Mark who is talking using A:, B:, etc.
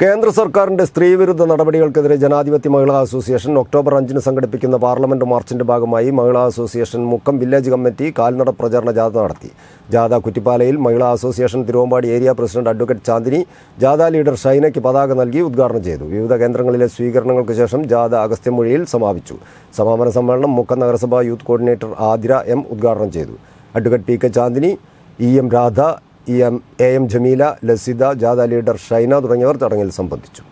A: കേന്ദ്ര സർക്കാരിന്റെ സ്ത്രീവിരുദ്ധ നടപടികൾക്കെതിരെ ജനാധിപത്യ മഹിളാ അസോസിയേഷൻ ഒക്ടോബർ അഞ്ചിന് സംഘടിപ്പിക്കുന്ന പാർലമെന്റ് മാർച്ചിന്റെ ഭാഗമായി Mahila association Mukkam village committee കാൽനട പ്രചാരണ ജാഥ നടത്തി ജാഥ കുറ്റിപ്പാലയിൽ Mahila association Thiruvambady area president advocate Chandini ജാഥ ലീഡർ ഷൈനയ്ക്ക് പതാക നൽകി ഉദ്ഘാടനം ചെയ്തു വിവിധ കേന്ദ്രങ്ങളിലെ സ്വീകരണങ്ങൾക്ക് ശേഷം ജാഥ അഗസ്ത്യമൊഴിയിൽ സമാപിച്ചു സമാപന സമ്മേളനം മുക്കം നഗരസഭാ യൂത്ത് കോർഡിനേറ്റർ ആതിര എം ഉദ്ഘാടനം ചെയ്തു advocate P K Chandini E M Radha E M A M Jameela Lasitha ജാഥ ലീഡർ ഷൈന തുടങ്ങിയവർ ചടങ്ങിൽ സംബന്ധിച്ചു